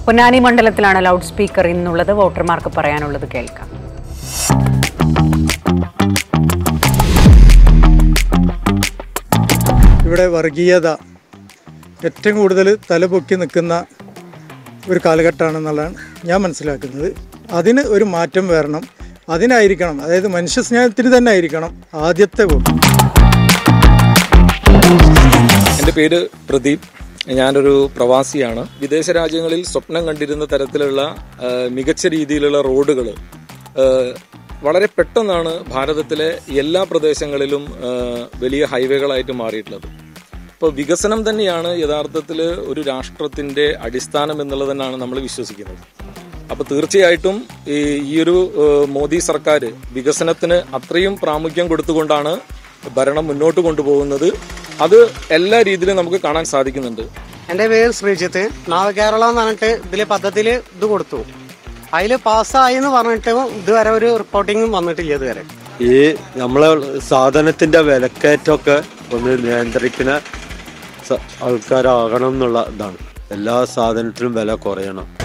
Ponnani മണ്ഡലത്തിലാണ് loud speaker ഇന്നുള്ളത് വോട്ടർമാർക്ക് പറയാനുള്ളത് കേൾക്കാം ഇവിടെ വർഗീയത ഏറ്റവും കൂടുതൽ തലപൊക്കി നിൽക്കുന്ന ഒരു കാലഘട്ടമാണെന്നുള്ളതാണ് ഞാൻ മനസ്സിലാക്കുന്നത് അതിന് ഒരു മാറ്റം വരണം അതിനായിരിക്കണം അതായത് മനുഷ്യ സ്നേഹത്തിന് തന്നെ ആയിരിക്കണം ആദ്യത്തെ വോട്ട് എൻ്റെ പേര് പ്രദീപ് ഞാനൊരു പ്രവാസിയാണ് വിദേശ രാജ്യങ്ങളിൽ സ്വപ്നം കണ്ടിരുന്ന തരത്തിലുള്ള ആ, മികച്ച രീതിയിലുള്ള റോഡുകൾ വളരെ പെട്ടെന്നാണ് ഭാരതത്തിലെ എല്ലാ പ്രദേശങ്ങളിലും ആ, വലിയ ഹൈവേകളായിട്ട് മാറിയിട്ടുള്ളത് അപ്പോൾ വികസനം തന്നെയാണ് യഥാർത്ഥത്തിൽ ഒരു രാഷ്ട്രത്തിന്റെ അടിസ്ഥാനം എന്നുള്ളത് തന്നെയാണ് നമ്മൾ വിശ്വസിക്കുന്നത് അപ്പോൾ തീർച്ചയായിട്ടും ഈ ഈ ഒരു ആ, മോദി സർക്കാർ വികസനത്തിന് അത്രയും പ്രാമുഖ്യം കൊടുത്തുകൊണ്ടാണ് ഭരണം മുന്നോട്ട് കൊണ്ടുപോകുന്നത് അത് എല്ലാ രീതിയിലും നമുക്ക് കാണാൻ സാധിക്കുന്നുണ്ട് എന്റെ പേര് ശ്രീജിത്ത് നവകേരള എന്ന് പറഞ്ഞിട്ട് ഇതില് പദ്ധതിയില് ഇത് കൊടുത്തു അതില് പാസ്സായി എന്ന് പറഞ്ഞിട്ട് ഇതുവരെ ഒരു റിപ്പോർട്ടിങ്ങും വന്നിട്ടില്ല ഇതുവരെ ഈ നമ്മളെ സാധനത്തിന്റെ വിലക്കയറ്റമൊക്കെ ഒന്ന് നിയന്ത്രിക്കുന്ന സ- ആൾക്കാരാകണം എന്നുള്ള ഇതാണ് എല്ലാ സാധനത്തിനും വില കുറയണം